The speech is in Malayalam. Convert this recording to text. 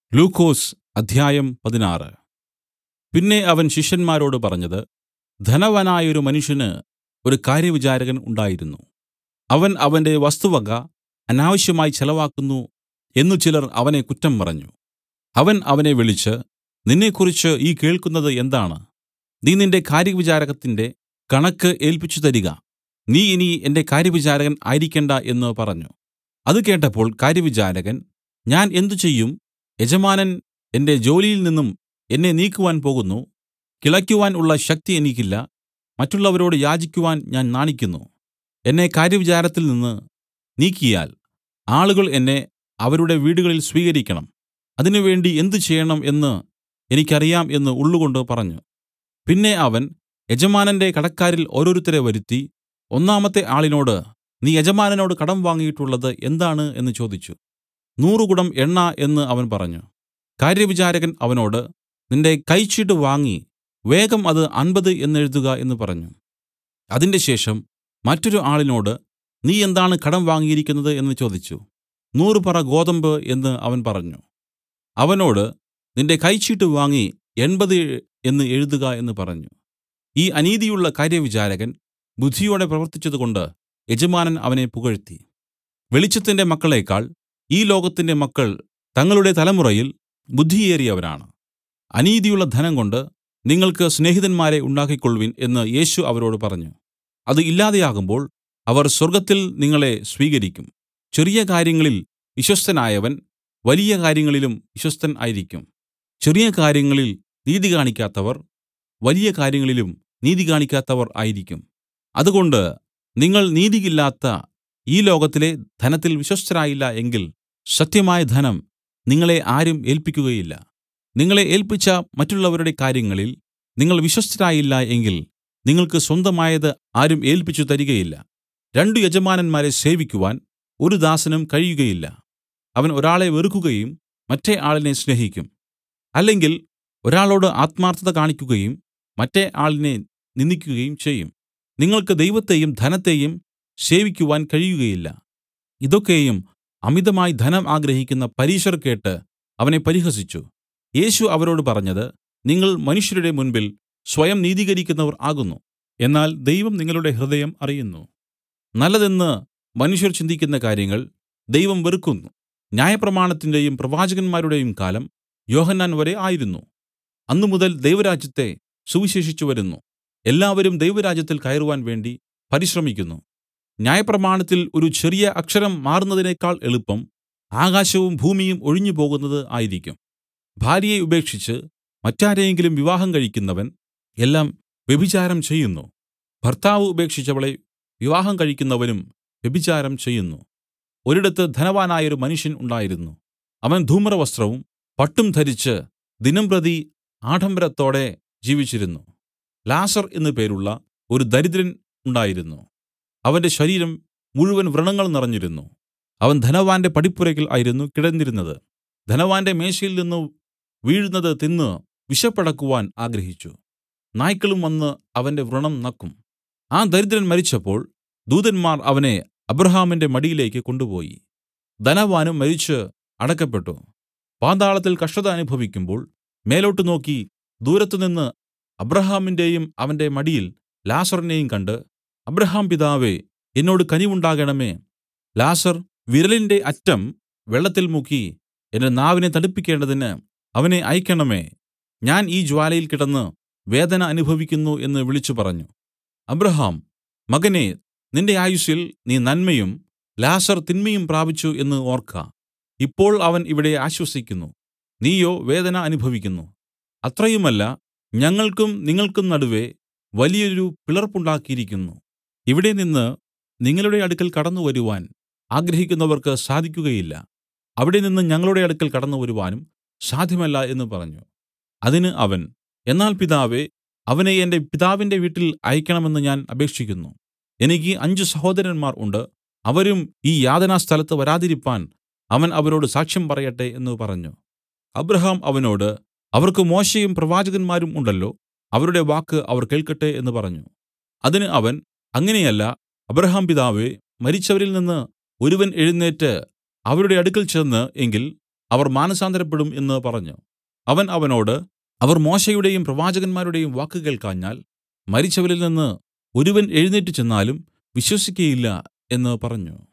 ലൂക്കോസ് അദ്ധ്യായം പതിനാറ് പിന്നെ അവൻ ശിഷ്യന്മാരോട് പറഞ്ഞത് ധനവാനായൊരു മനുഷ്യന് ഒരു കാര്യവിചാരകൻ ഉണ്ടായിരുന്നു അവൻ അവന്റെ വസ്തുവക അനാവശ്യമായി ചെലവാക്കുന്നു എന്നു ചിലർ അവനെ കുറ്റം പറഞ്ഞു അവൻ അവനെ വിളിച്ച് നിന്നെക്കുറിച്ച് ഈ കേൾക്കുന്നത് എന്താണ് നീ നിന്റെ കാര്യവിചാരകത്തിന്റെ കണക്ക് ഏല്പിച്ചു തരിക നീ ഇനി എന്റെ കാര്യവിചാരകൻ ആയിരിക്കണ്ട എന്ന് പറഞ്ഞു അത് കേട്ടപ്പോൾ കാര്യവിചാരകൻ ഞാൻ എന്ത് ചെയ്യും യജമാനൻ എന്റെ ജോലിയിൽ നിന്നും എന്നെ നീക്കുവാൻ പോകുന്നു കിളയ്ക്കുവാൻ ഉള്ള ശക്തി എനിക്കില്ല മറ്റുള്ളവരോട് യാചിക്കുവാൻ ഞാൻ നാണിക്കുന്നു എന്നെ കാര്യവിചാരത്തിൽ നിന്ന് നീക്കിയാൽ ആളുകൾ എന്നെ അവരുടെ വീടുകളിൽ സ്വീകരിക്കണം അതിനുവേണ്ടി എന്ത് ചെയ്യേണം എന്ന് എനിക്കറിയാം എന്ന് ഉള്ളുകൊണ്ട് പറഞ്ഞു പിന്നെ അവൻ യജമാനന്റെ കടക്കാരിൽ ഓരോരുത്തരെ വരുത്തി ഒന്നാമത്തെ ആളിനോട് നീ യജമാനനോട് കടം വാങ്ങിയിട്ടുള്ളത് എന്താണ് എന്ന് ചോദിച്ചു നൂറു കുടം എണ്ണ എന്ന് അവൻ പറഞ്ഞു കാര്യവിചാരകൻ അവനോട് നിന്റെ കൈച്ചീട്ട് വാങ്ങി വേഗം അത് അമ്പത് എന്നെഴുതുക എന്ന് പറഞ്ഞു അതിൻറെശേഷം മറ്റൊരു ആളിനോട് നീ എന്താണ് കടം വാങ്ങിയിരിക്കുന്നത് എന്ന് ചോദിച്ചു നൂറു പറ ഗോതമ്പ് എന്ന് അവൻ പറഞ്ഞു അവനോട് നിന്റെ കൈച്ചീട്ട് വാങ്ങി എൺപത് എന്ന് എഴുതുക എന്ന് പറഞ്ഞു ഈ അനീതിയുള്ള കാര്യവിചാരകൻ ബുദ്ധിയോടെ പ്രവർത്തിച്ചതുകൊണ്ട് യജമാനൻ അവനെ പുകഴ്ത്തി വെളിച്ചത്തിന്റെ മക്കളേക്കാൾ ഈ ലോകത്തിന്റെ മക്കൾ തങ്ങളുടെ തലമുറയിൽ ബുദ്ധിയേറിയവരാണ് അനീതിയുള്ള ധനംകൊണ്ട് നിങ്ങൾക്ക് സ്നേഹിതന്മാരെ ഉണ്ടാക്കിക്കൊൾവിൻ എന്ന് യേശു അവരോട് പറഞ്ഞു അത് ഇല്ലാതെയാകുമ്പോൾ അവർ സ്വർഗ്ഗത്തിൽ നിങ്ങളെ സ്വീകരിക്കും ചെറിയ കാര്യങ്ങളിൽ വിശ്വസ്തനായവൻ വലിയ കാര്യങ്ങളിലും വിശ്വസ്തൻ ആയിരിക്കും ചെറിയ കാര്യങ്ങളിൽ നീതി കാണിക്കാത്തവർ വലിയ കാര്യങ്ങളിലും നീതി കാണിക്കാത്തവർ ആയിരിക്കും അതുകൊണ്ട് നിങ്ങൾ നീതിയില്ലാത്ത ഈ ലോകത്തിലെ ധനത്തിൽ വിശ്വസ്തരായില്ല എങ്കിൽ സത്യമായ ധനം നിങ്ങളെ ആരും ഏൽപ്പിക്കുകയില്ല നിങ്ങളെ ഏൽപ്പിച്ച മറ്റുള്ളവരുടെ കാര്യങ്ങളിൽ നിങ്ങൾ വിശ്വസ്തരായില്ല എങ്കിൽ നിങ്ങൾക്ക് സ്വന്തമായത് ആരും ഏൽപ്പിച്ചു തരികയില്ല രണ്ടു യജമാനന്മാരെ സേവിക്കുവാൻ ഒരു ദാസനും കഴിയുകയില്ല അവൻ ഒരാളെ വെറുക്കുകയും മറ്റേ ആളിനെ സ്നേഹിക്കും അല്ലെങ്കിൽ ഒരാളോട് ആത്മാർത്ഥത കാണിക്കുകയും മറ്റേ ആളിനെ നിന്ദിക്കുകയും ചെയ്യും നിങ്ങൾക്ക് ദൈവത്തെയും ധനത്തെയും സേവിക്കുവാൻ കഴിയുകയില്ല ഇതൊക്കെയും അമിതമായി ധനം ആഗ്രഹിക്കുന്ന പരീശർ കേട്ട് അവനെ പരിഹസിച്ചു യേശു അവരോട് പറഞ്ഞത് നിങ്ങൾ മനുഷ്യരുടെ മുൻപിൽ സ്വയം നീതീകരിക്കുന്നവർ ആകുന്നു എന്നാൽ ദൈവം നിങ്ങളുടെ ഹൃദയം അറിയുന്നു നല്ലതെന്ന് മനുഷ്യർ ചിന്തിക്കുന്ന കാര്യങ്ങൾ ദൈവം വെറുക്കുന്നു ന്യായപ്രമാണത്തിന്റെയും പ്രവാചകന്മാരുടെയും കാലം യോഹന്നാൻ വരെ ആയിരുന്നു അന്നുമുതൽ ദൈവരാജ്യത്തെ സുവിശേഷിച്ചു വരുന്നു എല്ലാവരും ദൈവരാജ്യത്തിൽ കയറുവാൻ വേണ്ടി പരിശ്രമിക്കുന്നു ന്യായപ്രമാണത്തിൽ ഒരു ചെറിയ അക്ഷരം മാറുന്നതിനേക്കാൾ എളുപ്പം ആകാശവും ഭൂമിയും ഒഴിഞ്ഞു പോകുന്നത് ആയിരിക്കും ഭാര്യയെ ഉപേക്ഷിച്ച് മറ്റാരെയെങ്കിലും വിവാഹം കഴിക്കുന്നവൻ എല്ലാം വ്യഭിചാരം ചെയ്യുന്നു ഭർത്താവ് ഉപേക്ഷിച്ചവളെ വിവാഹം കഴിക്കുന്നവനും വ്യഭിചാരം ചെയ്യുന്നു ഒരിടത്ത് ധനവാനായൊരു മനുഷ്യൻ ഉണ്ടായിരുന്നു അവൻ ധൂമ്രവസ്ത്രവും പട്ടും ധരിച്ച് ദിനംപ്രതി ആഡംബരത്തോടെ ജീവിച്ചിരുന്നു ലാസർ എന്നു പേരുള്ള ഒരു ദരിദ്രൻ ഉണ്ടായിരുന്നു അവന്റെ ശരീരം മുഴുവൻ വ്രണങ്ങൾ നിറഞ്ഞിരുന്നു അവൻ ധനവാന്റെ പടിപ്പുരയ്ക്കൽ ആയിരുന്നു കിടന്നിരുന്നത് ധനവാന്റെ മേശയിൽ നിന്ന് വീഴുന്നത് തിന്ന് വിശപ്പടക്കുവാൻ ആഗ്രഹിച്ചു നായ്ക്കളും വന്ന് അവന്റെ വ്രണം നക്കും ആ ദരിദ്രൻ മരിച്ചപ്പോൾ ദൂതന്മാർ അവനെ അബ്രഹാമിന്റെ മടിയിലേക്ക് കൊണ്ടുപോയി ധനവാനും മരിച്ച് അടക്കപ്പെട്ടു പാതാളത്തിൽ കഷ്ടത അനുഭവിക്കുമ്പോൾ മേലോട്ട് നോക്കി ദൂരത്തുനിന്ന് അബ്രഹാമിന്റെയും അവന്റെ മടിയിൽ ലാസറിനെയും കണ്ട് അബ്രഹാം പിതാവേ എന്നോട് കനിവുണ്ടാകണമേ ലാസർ വിരലിന്റെ അറ്റം വെള്ളത്തിൽ മുക്കി എന്റെ നാവിനെ തടുപ്പിക്കേണ്ടതിന് അവനെ അയക്കണമേ ഞാൻ ഈ ജ്വാലയിൽ കിടന്ന് വേദന അനുഭവിക്കുന്നു എന്ന് വിളിച്ചു പറഞ്ഞു അബ്രഹാം മകനെ നിന്റെ ആയുസ്സിൽ നീ നന്മയും ലാസർ തിന്മയും പ്രാപിച്ചു എന്ന് ഓർക്ക ഇപ്പോൾ അവൻ ഇവിടെ ആശ്വസിക്കുന്നു നീയോ വേദന അനുഭവിക്കുന്നു അത്രയുമല്ല ഞങ്ങൾക്കും നിങ്ങൾക്കും നടുവെ വലിയൊരു പിളർപ്പുണ്ടാക്കിയിരിക്കുന്നു ഇവിടെ നിന്ന് നിങ്ങളുടെ അടുക്കൽ കടന്നു വരുവാൻ ആഗ്രഹിക്കുന്നവർക്ക് സാധിക്കുകയില്ല അവിടെ നിന്ന് ഞങ്ങളുടെ അടുക്കൽ കടന്നു വരുവാനും സാധ്യമല്ല എന്ന് പറഞ്ഞു അതിന് അവൻ എന്നാൽ പിതാവേ അവനെ എന്റെ പിതാവിന്റെ വീട്ടിൽ അയക്കണമെന്ന് ഞാൻ അപേക്ഷിക്കുന്നു എനിക്ക് അഞ്ച് സഹോദരന്മാർ ഉണ്ട് അവരും ഈ യാതനാസ്ഥലത്ത് വരാതിരിപ്പാൻ അവൻ അവരോട് സാക്ഷ്യം പറയട്ടെ എന്ന് പറഞ്ഞു അബ്രഹാം അവനോട് അവർക്ക് മോശെയും പ്രവാചകന്മാരും ഉണ്ടല്ലോ അവരുടെ വാക്ക് അവർ കേൾക്കട്ടെ എന്ന് പറഞ്ഞു അതിന് അവൻ അങ്ങനെയല്ല അബ്രഹാം പിതാവേ മരിച്ചവരിൽ നിന്ന് ഒരുവൻ എഴുന്നേറ്റ് അവരുടെ അടുക്കൽ ചെന്ന് എങ്കിൽ അവർ മാനസാന്തരപ്പെടും എന്നു പറഞ്ഞു അവൻ അവനോട് അവർ മോശെയുടെയും പ്രവാചകന്മാരുടെയും വാക്ക് കേൾക്കാഞ്ഞാൽ മരിച്ചവരിൽ നിന്നു ഒരുവൻ എഴുന്നേറ്റ് ചെന്നാലും വിശ്വസിക്കയില്ല എന്നു പറഞ്ഞു